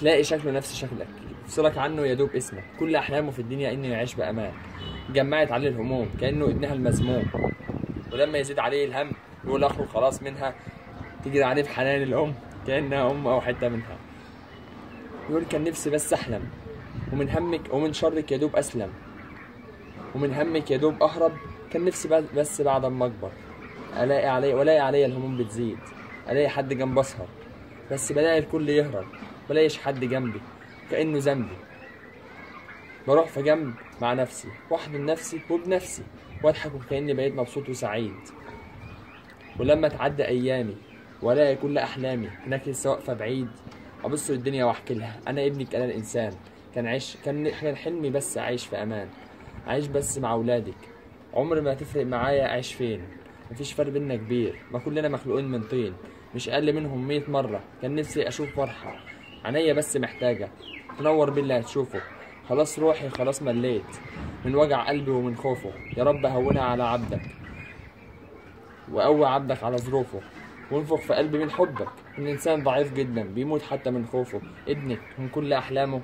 تلاقي شكله نفس شكلك يفصلك عنه يدوب اسمك كل احلامه في الدنيا انه يعيش بامان جمعت عليه الهموم كانه ابنها المذموم ولما يزيد عليه الهم يقول اخره خلاص منها تجري عليه بحنان الام كانها ام او حته منها يقول كان نفسي بس احلم ومن همك ومن شرك يدوب اسلم ومن همك يدوب اهرب كان نفسي بعد- بس بعد ما اكبر الاقي علي والاقي عليا الهموم بتزيد الاقي حد جنب اسهر بس بلاقي الكل يهرب بلاقيش حد جنبي كانه ذنبي بروح في جنب مع نفسي واحضن نفسي وبنفسي واضحك وكاني بقيت مبسوط وسعيد ولما تعدي ايامي والاقي كل احلامي هناك لسه واقفه بعيد ابص للدنيا واحكي لها انا ابنك انا الانسان كان عيش كان كان حلمي بس اعيش في امان عايش بس مع اولادك عمر ما تفرق معايا اعيش فين مفيش فرق بينا كبير ما كلنا مخلوقين من طين مش اقل منهم مية مرة كان نفسي اشوف فرحة عينيا بس محتاجة تنور باللي هتشوفه خلاص روحي خلاص مليت من وجع قلبي ومن خوفه يا رب هونها على عبدك وقوي عبدك على ظروفه وانفخ في قلبي من حبك الإنسان ضعيف جدا بيموت حتى من خوفه ابنك من كل أحلامه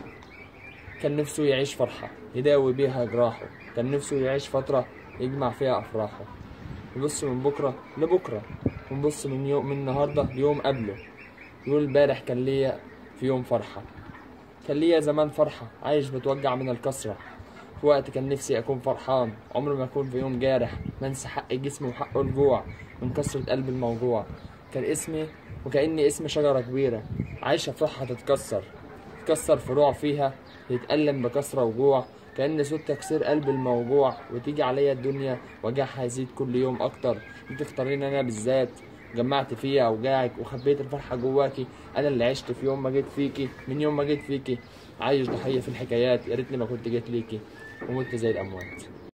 كان نفسه يعيش فرحة يداوي بيها جراحه كان نفسه يعيش فترة يجمع فيها أفراحه يبص من بكرة لبكرة ونبص من يوم من النهاردة ليوم قبله يقول امبارح كان ليا في يوم فرحة كان ليا زمان فرحة عايش بتوجع من الكسرة في وقت كان نفسي أكون فرحان عمري ما أكون في يوم جارح منسى حق جسمي وحقه الجوع من كسرة قلبي الموجوع كان اسمي وكأني اسم شجرة كبيرة عايشة فرحة تتكسر تكسر فروع فيها تتألم بكسرة وجوع كأن صوت تكسير قلب الموجوع وتيجي عليا الدنيا وجعها يزيد كل يوم أكتر انت اختاريني أنا بالذات جمعت فيها أوجاعك وخبيت الفرحة جواكي أنا اللي عشت في يوم ما جيت فيكي من يوم ما جيت فيكي عايش ضحية في الحكايات يا ريتني ما كنت جيت ليكي ومت زي الأموات